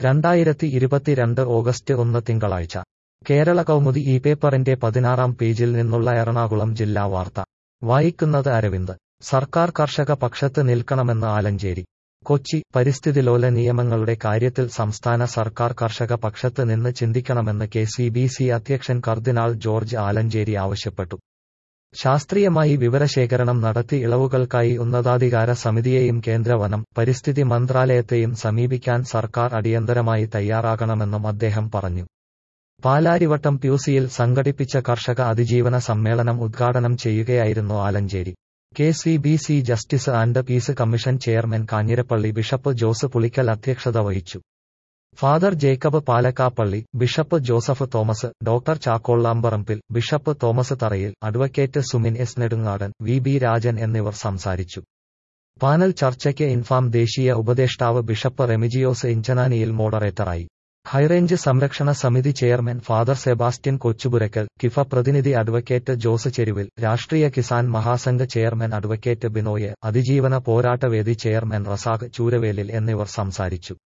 രണ്ടായിരത്തി ഇരുപത്തിരണ്ട് ഓഗസ്റ്റ് ഒന്ന് തിങ്കളാഴ്ച കേരള കൗമുദി ഈ പേപ്പറിന്റെ പതിനാറാം പേജിൽ നിന്നുള്ള എറണാകുളം ജില്ലാ വാർത്ത വായിക്കുന്നത് അരവിന്ദ് സർക്കാർ കർഷക പക്ഷത്ത് നിൽക്കണമെന്ന് ആലഞ്ചേരി കൊച്ചി പരിസ്ഥിതിലോല നിയമങ്ങളുടെ കാര്യത്തിൽ സംസ്ഥാന സർക്കാർ കർഷക പക്ഷത്ത് നിന്ന് ചിന്തിക്കണമെന്ന് കെ സി ബി സി അധ്യക്ഷൻ കർദിനാൾ ജോർജ് ആലഞ്ചേരി ആവശ്യപ്പെട്ടു ശാസ്ത്രീയമായി വിവരശേഖരണം നടത്തി ഇളവുകൾക്കായി ഉന്നതാധികാര സമിതിയെയും കേന്ദ്ര വനം പരിസ്ഥിതി മന്ത്രാലയത്തെയും സമീപിക്കാൻ സർക്കാർ അടിയന്തരമായി തയ്യാറാകണമെന്നും അദ്ദേഹം പറഞ്ഞു പാലാരിവട്ടം പ്യൂസിയിൽ സംഘടിപ്പിച്ച കർഷക അതിജീവന സമ്മേളനം ഉദ്ഘാടനം ചെയ്യുകയായിരുന്നു Alencherry K C B C justice and peace commission chairman Kanjirappally bishop Jose Pulickal അധ്യക്ഷത വഹിച്ചു father Jacob Palakkappilly bishop Joseph Thomas doctor Chakkolamparambil bishop Thomas Tharayil advocate Sumin S Nedungadan V B Rajan എന്നിവർ സംസാരിച്ചു പാനൽ ചർച്ചയ്ക്ക് ഇൻഫാം ദേശീയ ഉപദേഷ്ടാവ് ബിഷപ്പ് റെമിജിയോസ് ഇഞ്ചനാനിയിൽ മോഡറേറ്ററായി ഹൈറേഞ്ച് സംരക്ഷണ സമിതി chairman father Sebastian Kochupurackal KIFA പ്രതിനിധി advocate Jose Cheruvil Rashtriya Kisan Mahasangh chairman advocate Binoy അതിജീവന പോരാട്ടവേദി ചെയർമാൻ റസാഖ് ചൂരവേലിൽ എന്നിവർ സംസാരിച്ചു